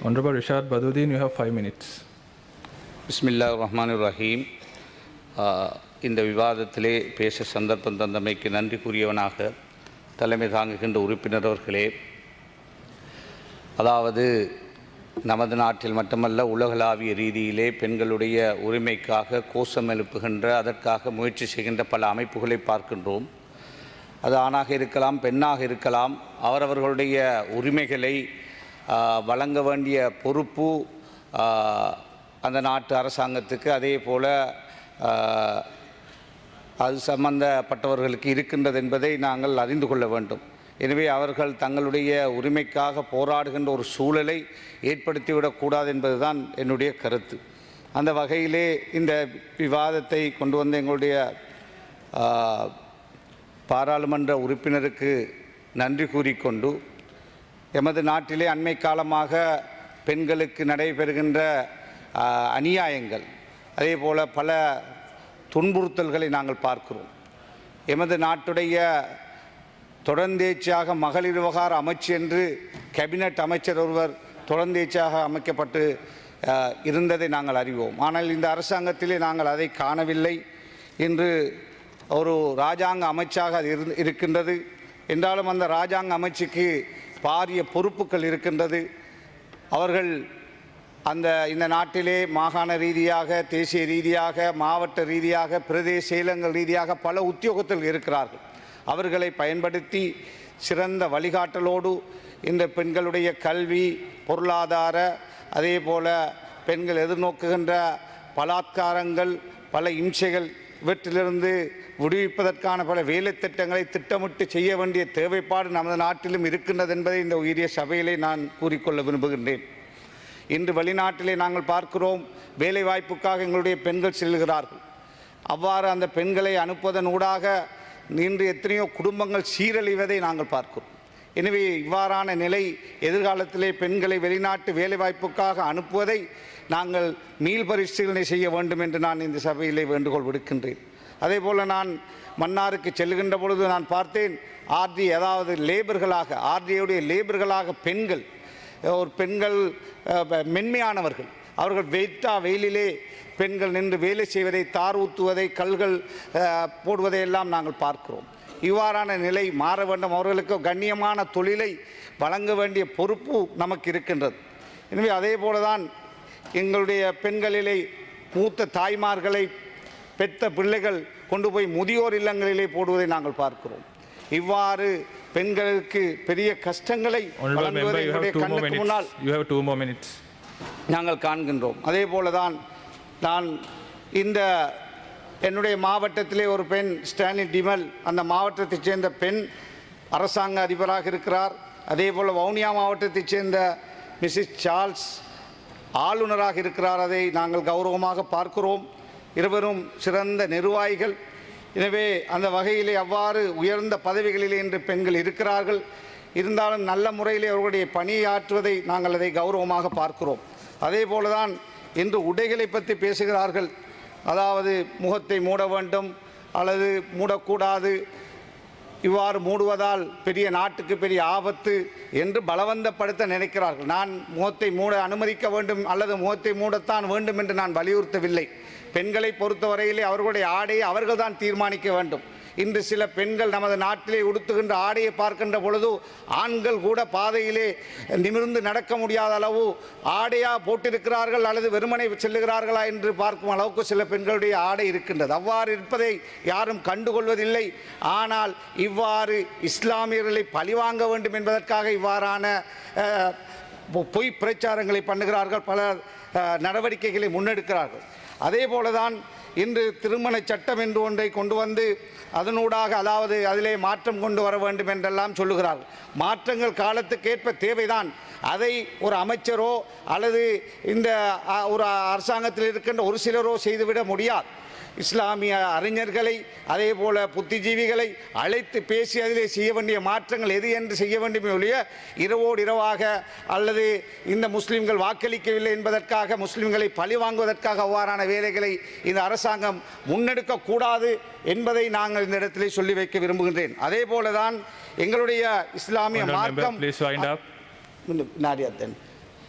Honorable Rishad Baduddin, you have five minutes. பிஸ்மில்லா ரஹ்மான் ரஹீம் இந்த விவாதத்திலே பேச சந்தர்ப்பம் தந்தமைக்கு நன்றி கூறியவனாக தலைமை தாங்குகின்ற உறுப்பினர் அவர்களே அதாவது நமது நாட்டில் மட்டுமல்ல உலகளாவிய ரீதியிலே பெண்களுடைய உரிமைக்காக கோஷம் எழுப்புகின்ற அதற்காக முயற்சி செய்கின்ற பல அமைப்புகளை பார்க்கின்றோம் அது ஆணாக இருக்கலாம் பெண்ணாக இருக்கலாம் அவரவர்களுடைய உரிமைகளை ஆ, வழங்க வேண்டிய பொறுப்பு ஆ, அந்த நாட்டு அரசாங்கத்துக்கு அதே போல் அது சம்பந்தப்பட்டவர்களுக்கு இருக்கின்றது என்பதை நாங்கள் அறிந்து கொள்ள வேண்டும் எனவே அவர்கள் தங்களுடைய உரிமைக்காக போராடுகின்ற ஒரு சூழலை ஏற்படுத்திவிடக்கூடாது என்பதுதான் என்னுடைய கருத்து அந்த வகையிலே இந்த விவாதத்தை கொண்டு வந்த எங்களுடைய ஆ, பாராளுமன்ற உறுப்பினருக்கு நன்றி கூறிக்கொண்டு எமது நாட்டிலே அண்மை காலமாக பெண்களுக்கு நடைபெறுகின்ற ஆ, அநியாயங்கள் அதே போல் பல துன்புறுத்தல்களை நாங்கள் பார்க்கிறோம் எமது நாட்டுடைய தொடர்ந்தேச்சியாக மகளிர் விவகார அமைச்சு என்று கேபினட் அமைச்சர் ஒருவர் தொடர்ந்தேச்சியாக அமைக்கப்பட்டு ஆ, இருந்ததை நாங்கள் அறிவோம் ஆனால் இந்த அரசாங்கத்திலே நாங்கள் அதை காணவில்லை இன்று ஒரு ராஜாங்க அமைச்சாக அது இருந்து இருக்கின்றது என்றாலும் அந்த ராஜாங்க அமைச்சுக்கு பாரிய பொறுப்புகள் இருக்கின்றது அவர்கள் அந்த இந்த நாட்டிலே மாகாண ரீதியாக தேசிய ரீதியாக மாவட்ட ரீதியாக பிரதேச செயலங்கள் ரீதியாக பல உத்தியோகத்தில் இருக்கிறார்கள் அவர்களை பயன்படுத்தி சிறந்த வழிகாட்டலோடு இந்த பெண்களுடைய கல்வி பொருளாதார அதே போல பெண்கள் எதிர்நோக்குகின்ற பலாத்காரங்கள் பல இம்சைகள் இவற்றிலிருந்து விடுவிப்பதற்கான பல வேலை திட்டங்களை திட்டமிட்டு செய்ய வேண்டிய தேவைப்பாடு நமது நாட்டிலும் இருக்கின்றது என்பதை இந்த உயரிய சபையிலே நான் கூறிக்கொள்ள விரும்புகின்றேன் இன்று வெளிநாட்டிலே நாங்கள் பார்க்கிறோம் வேலை வாய்ப்புக்காக எங்களுடைய பெண்கள் செல்கிறார்கள் அவ்வாறு அந்த பெண்களை அனுப்புவதன் ஊடாக இன்று எத்தனையோ குடும்பங்கள் சீரழிவதை நாங்கள் பார்க்கிறோம் எனவே இவ்வாறான நிலை எதிர்காலத்திலே பெண்களை வெளிநாட்டு வேலைவாய்ப்புக்காக அனுப்புவதை நாங்கள் மீள் பரிசீலனை செய்ய வேண்டும் என்று நான் இந்த சபையிலே வேண்டுகோள் விடுக்கின்றேன் அதே போல் நான் மன்னாருக்கு செல்லுகின்ற பொழுது நான் பார்த்தேன் ஆர்டி அதாவது லேபர்களாக ஆர்டியுடைய லேபர்களாக பெண்கள் ஒரு பெண்கள் அஹ், ப- மென்மையானவர்கள் அவர்கள் வெயிட்டா வெயிலிலே பெண்கள் நின்று வேலை செய்வதை தார் ஊத்துவதை கல்கள் அஹ், போடுவதை எல்லாம் நாங்கள் பார்க்கிறோம் இவ்வாறான நிலை மாற வேண்டும் அவர்களுக்கு கண்ணியமான தொழிலை வழங்க வேண்டிய பொறுப்பு நமக்கு இருக்கின்றது எனவே அதே போல தான் எங்களுடைய பெண்களிலே மூத்த தாய்மார்களை பெத்த பிள்ளைகள் கொண்டு போய் முதியோர் இல்லங்களிலே போடுவதை நாங்கள் பார்க்கிறோம் இவ்வாறு பெண்களுக்கு பெரிய கஷ்டங்களை Honorable வழங்குவதை member, you have எங்களுடைய two more கண்ணுக்கு minutes. முன்னால் You have two more minutes. நாங்கள் காண்கின்றோம் அதே போல தான் நான் இந்த என்னுடைய மாவட்டத்திலே ஒரு பெண் ஸ்டானி டிமல் அந்த மாவட்டத்தைச் சேர்ந்த பெண் அரசாங்க அதிபராக இருக்கிறார் அதே போல் வவுனியா மாவட்டத்தைச் சேர்ந்த மிஸ்ஸஸ் சார்ல்ஸ் ஆளுநராக இருக்கிறார் அதை நாங்கள் கௌரவமாக பார்க்கிறோம் இருவரும் சிறந்த நிர்வாகிகள் எனவே அந்த வகையிலே அவ்வாறு உயர்ந்த பதவிகளிலே இன்று பெண்கள் இருக்கிறார்கள் இருந்தாலும் நல்ல முறையிலே அவர்களுடைய பணியாற்றுவதை நாங்கள் அதை கௌரவமாக பார்க்கிறோம் அதே போலதான் இன்று உடைகளை பற்றி பேசுகிறார்கள் அதாவது முகத்தை மூட வேண்டும் அல்லது மூடக்கூடாது இவ்வாறு மூடுவதால் பெரிய நாட்டுக்கு பெரிய ஆபத்து என்று பலவந்தப்படுத்த நினைக்கிறார்கள் நான் முகத்தை மூட அனுமதிக்க வேண்டும் அல்லது முகத்தை மூடத்தான் வேண்டும் என்று நான் வலியுறுத்தவில்லை பெண்களை பொறுத்தவரையிலே அவர்களுடைய ஆடையை அவர்கள்தான் தீர்மானிக்க வேண்டும் இன்று சில பெண்கள் நமது நாட்டிலே உடுத்துகின்ற ஆடையை பார்க்கின்ற பொழுது ஆண்கள் கூட பாதையிலே நிமிர்ந்து நடக்க முடியாத அளவு ஆடையா போட்டிருக்கிறார்கள் அல்லது வெறுமனை செல்லுகிறார்களா என்று பார்க்கும் அளவுக்கு சில பெண்களுடைய ஆடை இருக்கின்றது அவ்வாறு இருப்பதை யாரும் கண்டுகொள்வதில்லை ஆனால் இவ்வாறு இஸ்லாமியர்களை பழிவாங்க வேண்டும் என்பதற்காக இவ்வாறான அஹ், பொ- பொய் பிரச்சாரங்களை பண்ணுகிறார்கள் பல அஹ், நடவடிக்கைகளை முன்னெடுக்கிறார்கள் அதே போலதான் இன்று திருமண சட்டம் என்று ஒன்றை கொண்டு வந்து அதனூடாக அதாவது அதிலே மாற்றம் கொண்டு வர வேண்டும் என்றெல்லாம் சொல்லுகிறார்கள் மாற்றங்கள் காலத்துக்கேற்ப தேவைதான் அதை ஒரு அமைச்சரோ அல்லது இந்த அ, ஒரு அரசாங்கத்தில் இருக்கின்ற ஒரு சிலரோ செய்துவிட முடியாது இஸ்லாமிய அறிஞர்களை அதே போல புத்திஜீவிகளை அழைத்து பேசி அதிலே செய்ய வேண்டிய மாற்றங்கள் எது என்று செய்ய வேண்டுமே ஒழிய இரவோடு இரவாக அல்லது இந்த முஸ்லிம்கள் வாக்களிக்கவில்லை என்பதற்காக முஸ்லிம்களை பழி வாங்குவதற்காக அவ்வாறான வேலைகளை இந்த அரசாங்கம் முன்னெடுக்கக்கூடாது என்பதை நாங்கள் இந்த இடத்திலே சொல்லி வைக்க விரும்புகின்றேன் அதே போலதான் எங்களுடைய இஸ்லாமிய Honorable member, மார்க்கம் please wind up. நாடியாத்தன்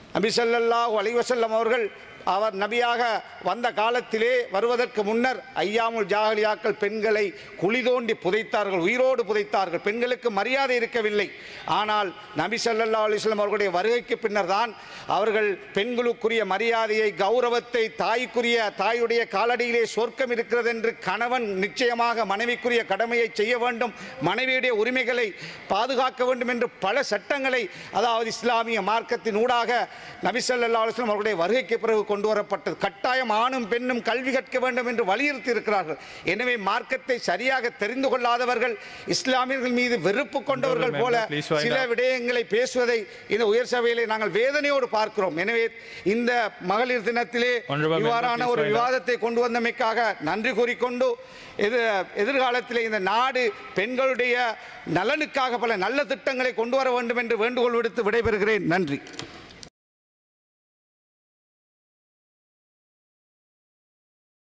நபி ஸல்லல்லாஹு அலைஹி வஸல்லம் அவர்கள் அவர் நபியாக வந்த காலத்திலே வருவதற்கு முன்னர் ஐயாமுல் ஜாகலியாக்கள் பெண்களை குழி தோண்டி புதைத்தார்கள் உயிரோடு புதைத்தார்கள் பெண்களுக்கு மரியாதை இருக்கவில்லை ஆனால் நபி ஸல்லல்லாஹு அலைஹி வஸல்லம் அவர்களுடைய வருகைக்கு பின்னர் தான் அவர்கள் பெண்களுக்குரிய மரியாதையை கௌரவத்தை தாய்க்குரிய தாயுடைய காலடியிலே சொர்க்கம் இருக்கிறது என்று கணவன் நிச்சயமாக மனைவிக்குரிய கடமையை செய்ய வேண்டும் மனைவியுடைய உரிமைகளை பாதுகாக்க வேண்டும் என்று பல சட்டங்களை அதாவது இஸ்லாமிய மார்க்கத்தின் ஊடாக நபி ஸல்லல்லாஹு அலைஹி வஸல்லம் அவர்களுடைய வருகைக்கு பிறகு கொண்டு வரப்பட்டது கட்டாயம் ஆணும் பெண்ணும் கல்வி கற்க வேண்டும் என்று வலியுறுத்தி இருக்கிறார்கள் எனவே மார்க்கத்தை சரியாக தெரிந்து கொள்ளாதவர்கள் இஸ்லாமியர்கள் மீது வெறுப்பு கொண்டவர்கள் Honourable போல member, please wind சில up. விடயங்களை பேசுவதை இந்த உயர் சபையிலே நாங்கள் வேதனையோடு பார்க்கிறோம் எனவே இந்த மகளிர் தினத்திலே Honourable member, இவ்வாறான please ஒரு wind up. விவாதத்தை கொண்டு வந்தமைக்காக நன்றி கூறிக்கொண்டு இது எதிர்காலத்தில் இந்த நாடு பெண்களுடைய நலனுக்காக பல நல்ல திட்டங்களை கொண்டு வர வேண்டும் என்று வேண்டுகோள் விடுத்து விடைபெறுகிறேன் நன்றி